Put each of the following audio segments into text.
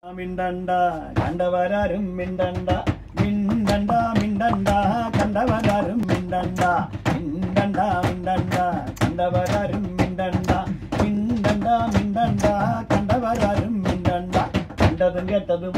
മിണ്ടണ്ട കണ്ടവരാരും മിണ്ടണ്ട മിണ്ടണ്ട മിണ്ടണ്ട കണ്ടവരാരും മിണ്ടണ്ട മിണ്ടണ്ട മിണ്ടണ്ട കണ്ടവരാരും മിണ്ടണ്ട മിണ്ടണ്ട മിണ്ടണ്ട കണ്ടവരാരും മിണ്ടണ്ട കണ്ടതും കേട്ടതും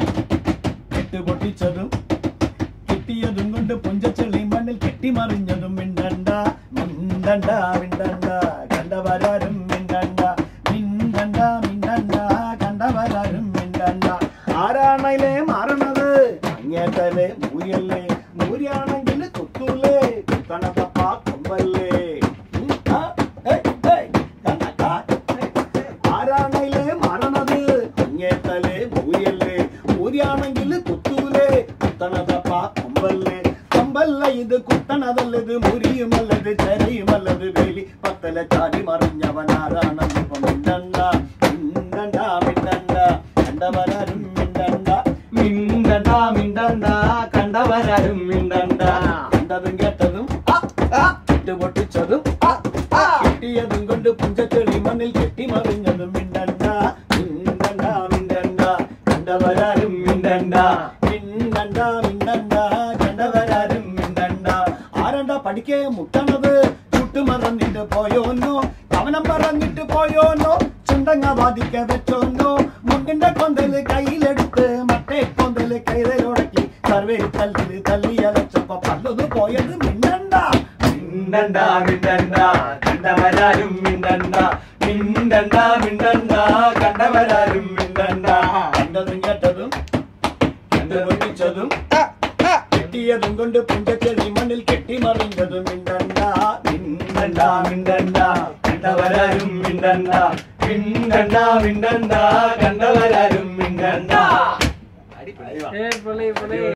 കെട്ടുപൊട്ടിച്ചതും കിട്ടിയതും കൊണ്ട് പുഞ്ചച്ചെള്ളി മണ്ണിൽ കെട്ടിമറിഞ്ഞതും മിണ്ടണ്ട മിണ്ടണ്ട മിണ്ടണ്ട കണ്ടവരാരും മിണ്ടണ്ട മിണ്ടണ്ട മിണ്ടണ്ട കണ്ടവരാരും മിണ്ടണ്ട ആരാണല്ലേ മാറണത് അങ്ങേറ്റല്ലേ മൂര്യല്ലേ മൂര്യാണെങ്കിൽ കുത്തൂലേ കുത്തണതപ്പ കൊമ്പല്ലേ ഉം, ആ, ഏയ്, ഏയ്, കണ്ടക്ക, ഏയ്, ഏയ്. ആരാണല്ലേ മാറണത് അങ്ങേറ്റല്ലേ മൂര്യല്ലേ മൂര്യാണെങ്കിൽ കുത്തൂലേ കുത്തണതപ്പ കൊമ്പല്ലേ കൊമ്പല്ല ഇത് കുത്തണതല്ലത് മുരിയുമല്ലത് ചരയുമല്ലത് വേലി പത്തല ചാടി മറിഞ്ഞവൻ ആരാണെന്ന് ഇപ്പൊ മിണ്ടണ്ട മിണ്ടണ്ട മിണ്ടണ്ട കണ്ടവരാരും മിണ്ടണ്ട മിണ്ടണ്ട മിണ്ടണ്ട കണ്ടവരാരും മിണ്ടണ്ട കണ്ടതും കേട്ടതും ആ, ആ, ഇട്ടുപൊട്ടിച്ചതും ആ, ആ, കിട്ടിയതും കൊണ്ട് പുഞ്ചച്ചെളി മണ്ണിൽ കെട്ടിമറിഞ്ഞതും മിണ്ടണ്ട മിണ്ടണ്ട മിണ്ടണ്ട കണ്ടവരാരും മിണ്ടണ്ട മിണ്ടണ്ട മിണ്ടണ്ട കണ്ടവരാരും മിണ്ടണ്ട ആരണ്ട പഠിക്കേ മുട്ടണത് ചുട്ടുമറന്നിട്ട് പോയോന്നോ കവനം പറഞ്ഞിട്ട് പോയോന്നോ ചുണ്ടങ്ങ വാദിക്ക വെച്ചോന്നോ മുണ്ടിന്റെ കൊന്തല് കയ്യിലെടുത്ത് മറ്റേ കൊന്തല് കൈതലോടക്കി സർവേ തല്ലില് തല്ലി അലച്ചപ്പോ പല്ലത് പോയത് മിണ്ടണ്ട മിണ്ടണ്ട മിണ്ടണ്ട കണ്ടവരാരും മിണ്ടണ്ട മിണ്ടണ്ട മിണ്ടണ്ട കണ്ടവരാരും മിണ്ടണ്ട കണ്ടതും കേട്ടതും കണ്ടുപിടിച്ചതും കെട്ടിയതും കൊണ്ട് പുഞ്ചച്ചെടി മണ്ണിൽ കെട്ടിമറിഞ്ഞതും മിണ്ടണ്ട മിണ്ടണ്ട മിണ്ടണ്ട കണ്ടവരാരും മിണ്ടണ്ട മിണ്ടണ്ട മിണ്ടണ്ട കണ്ടവരാരും മിണ്ടണ്ട ഏ പൊളി പൊളി